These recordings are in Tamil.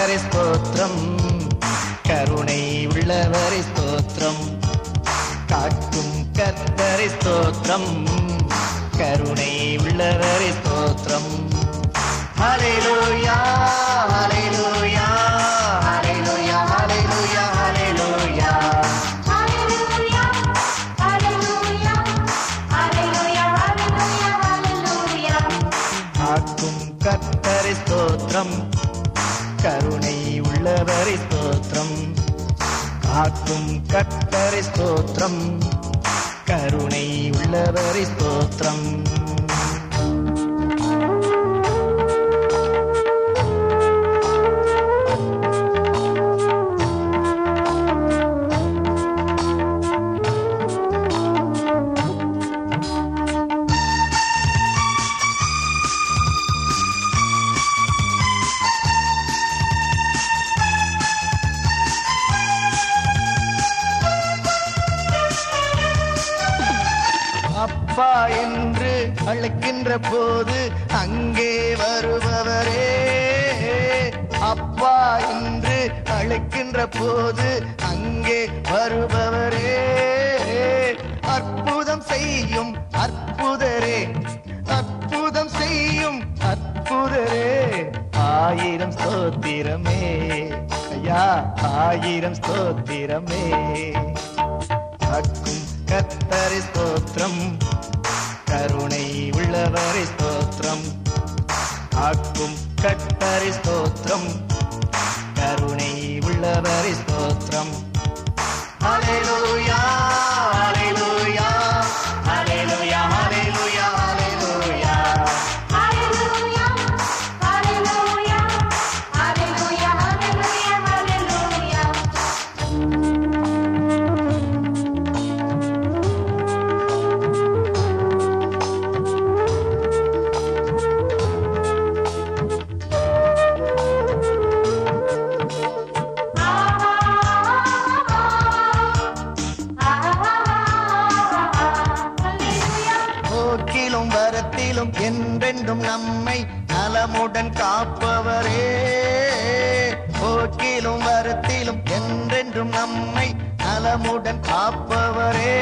கத்தரி ஸ்தோத்திரம் கருணை உள்ளவரை ஸ்தோத்திரம் காக்கும் கத்தரி ஸ்தோத்திரம் கருணை உள்ளவரை ஸ்தோத்திரம் ஹalleluya ஹalleluya ஹalleluya ஹalleluya ஹalleluya Hallelujah, hallelujah, hallelujah, hallelujah, hallelujah. காக்கும் கத்தரி ஸ்தோத்திரம் கருணை உள்ளவரை ஸ்தோத்திரம் காக்கும் கத்தரி ஸ்தோத்திரம் கருணை உள்ளவரை ஸ்தோத்திரம் அப்பா என்று அழைக்கின்ற போது அங்கே வருபவரே அப்பா என்று அழைக்கின்ற போது அங்கே வருபவரே அற்புதம் செய்யும் அற்புதரே அற்புதம் செய்யும் அற்புதரே ஆயிரம் ஸ்தோத்திரமே ஐயா ஆயிரம் ஸ்தோத்திரமே காக்கும் கத்தரி ஸ்தோத்திரம் கருணை உள்ளவரை ஸ்தோத்திரம் காக்கும் கத்தரி ஸ்தோத்திரம் கருணை உள்ளவரை ஸ்தோத்திரம் ஹalleluya ஹalleluya ஹalleluya ஹalleluya ஹalleluya Hallelujah, hallelujah, hallelujah, hallelujah, hallelujah. Hallelujah. போக்கிலும் வரத்திலும் என்றென்றும் நம்மை நலமுடன் காப்பவரே போக்கிலும் வரத்திலும் என்றென்றும் நம்மை நலமுடன் காப்பவரே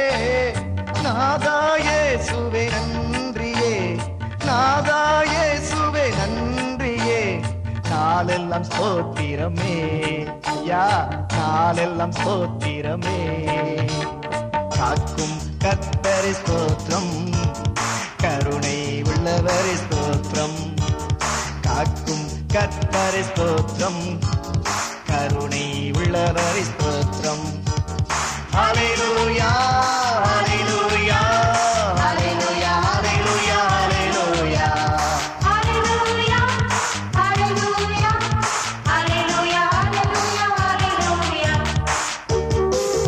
நாதாயே சுவே நன்றியே நாதாயே சுவே நன்றியே நாளெல்லாம் ஸ்தோத்திரமே ஐயா நாளெல்லாம் ஸ்தோத்திரமே காக்கும் கத்தரி ஸ்தோத்திரம் கருணை உள்ளவரி ஸ்தோத்திரம் காக்கும் கத்தரி ஸ்தோத்திரம் கருணை உள்ளவரி ஸ்தோத்திரம் ஹalleluya ஹalleluya ஹalleluya ஹalleluya ஹalleluya Hallelujah, hallelujah, hallelujah, hallelujah, hallelujah.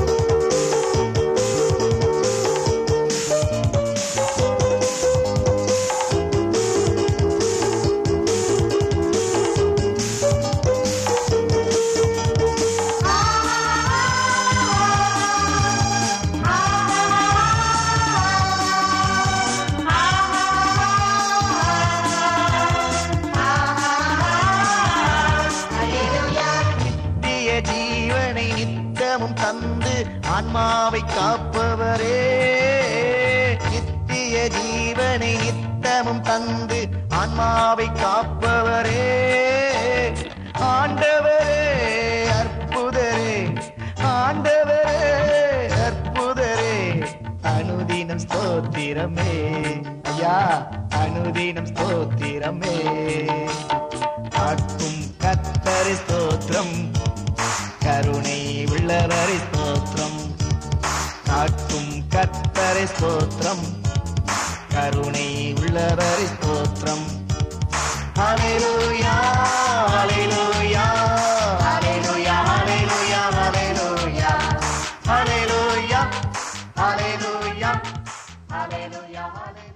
நித்திய ஜீவனை நித்தமும் தந்து ஆன்மாவை காப்பவரே நித்திய ஜீவனை நித்தமும் தந்து ஆன்மாவை காப்பவரே ஆண்டவரே அற்புதரே ஆண்டவரே அற்புதரே அனுதினம் ஸ்தோத்திரமே ஐயா அனுதினம் ஸ்தோத்திரமே காக்கும் கத்தரி ஸ்தோத்திரம் கருணை உள்ளவரி ஸ்தோத்திரம் காக்கும் கத்தரி ஸ்தோத்திரம் கருணை உள்ளவரி ஸ்தோத்திரம் ஹalleluya ஹalleluya ஹalleluya ஹalleluya ஹalleluya ஹalleluya ஹalleluya ஹalleluya ஹalleluya